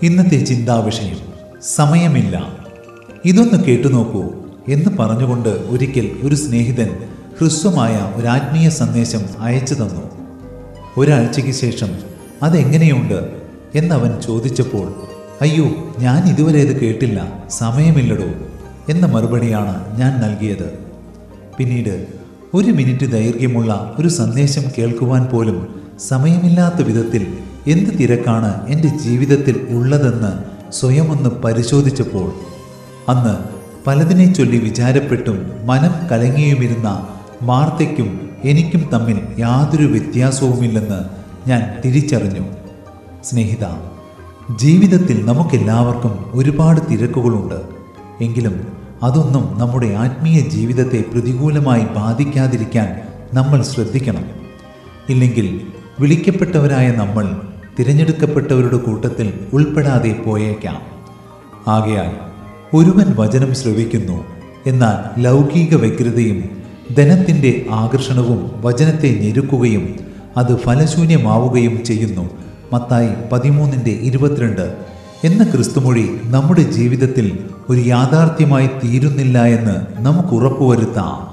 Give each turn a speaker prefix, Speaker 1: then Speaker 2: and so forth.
Speaker 1: ഇന്നത്തെ ചിന്താവിഷയം സമയമില്ല ഇതൊന്ന് കേട്ടുനോക്കൂ എന്ന് പറഞ്ഞുകൊണ്ട് ഒരിക്കൽ ഒരു സ്നേഹിതൻ ഹ്രസ്വമായ ഒരു ആത്മീയ സന്ദേശം അയച്ചു തന്നു ഒരാഴ്ചയ്ക്ക് ശേഷം അതെങ്ങനെയുണ്ട് എന്നവൻ ചോദിച്ചപ്പോൾ അയ്യോ ഞാൻ ഇതുവരെ ഇത് കേട്ടില്ല സമയമില്ലടോ എന്ന മറുപടിയാണ് ഞാൻ നൽകിയത് പിന്നീട് ഒരു മിനിറ്റ് ദൈർഘ്യമുള്ള ഒരു സന്ദേശം കേൾക്കുവാൻ പോലും സമയമില്ലാത്ത വിധത്തിൽ എന്ത് തിരക്കാണ് എൻ്റെ ജീവിതത്തിൽ ഉള്ളതെന്ന് സ്വയമൊന്ന് പരിശോധിച്ചപ്പോൾ അന്ന് പലതിനെ ചൊല്ലി വിചാരപ്പെട്ടും മനം കലങ്ങിയുമിരുന്ന മാർത്തയ്ക്കും എനിക്കും തമ്മിൽ യാതൊരു വ്യത്യാസവുമില്ലെന്ന് ഞാൻ തിരിച്ചറിഞ്ഞു സ്നേഹിത ജീവിതത്തിൽ നമുക്കെല്ലാവർക്കും ഒരുപാട് തിരക്കുകളുണ്ട് എങ്കിലും അതൊന്നും നമ്മുടെ ആത്മീയ ജീവിതത്തെ പ്രതികൂലമായി ബാധിക്കാതിരിക്കാൻ നമ്മൾ ശ്രദ്ധിക്കണം ഇല്ലെങ്കിൽ വിളിക്കപ്പെട്ടവരായ നമ്മൾ തിരഞ്ഞെടുക്കപ്പെട്ടവരുടെ കൂട്ടത്തിൽ ഉൾപ്പെടാതെ പോയേക്കാം ആകയാൽ ഒരുവൻ വചനം ശ്രവിക്കുന്നു എന്നാൽ ലൗകിക വ്യഗ്രതയും ധനത്തിൻ്റെ ആകർഷണവും വചനത്തെ ഞെരുക്കുകയും അത് ഫലശൂന്യമാവുകയും ചെയ്യുന്നു മത്തായി പതിമൂന്നിൻ്റെ ഇരുപത്തിരണ്ട് എന്ന ക്രിസ്തുമൊഴി നമ്മുടെ ജീവിതത്തിൽ ഒരു യാഥാർത്ഥ്യമായി തീരുന്നില്ല എന്ന് നമുക്ക് ഉറപ്പുവരുത്താം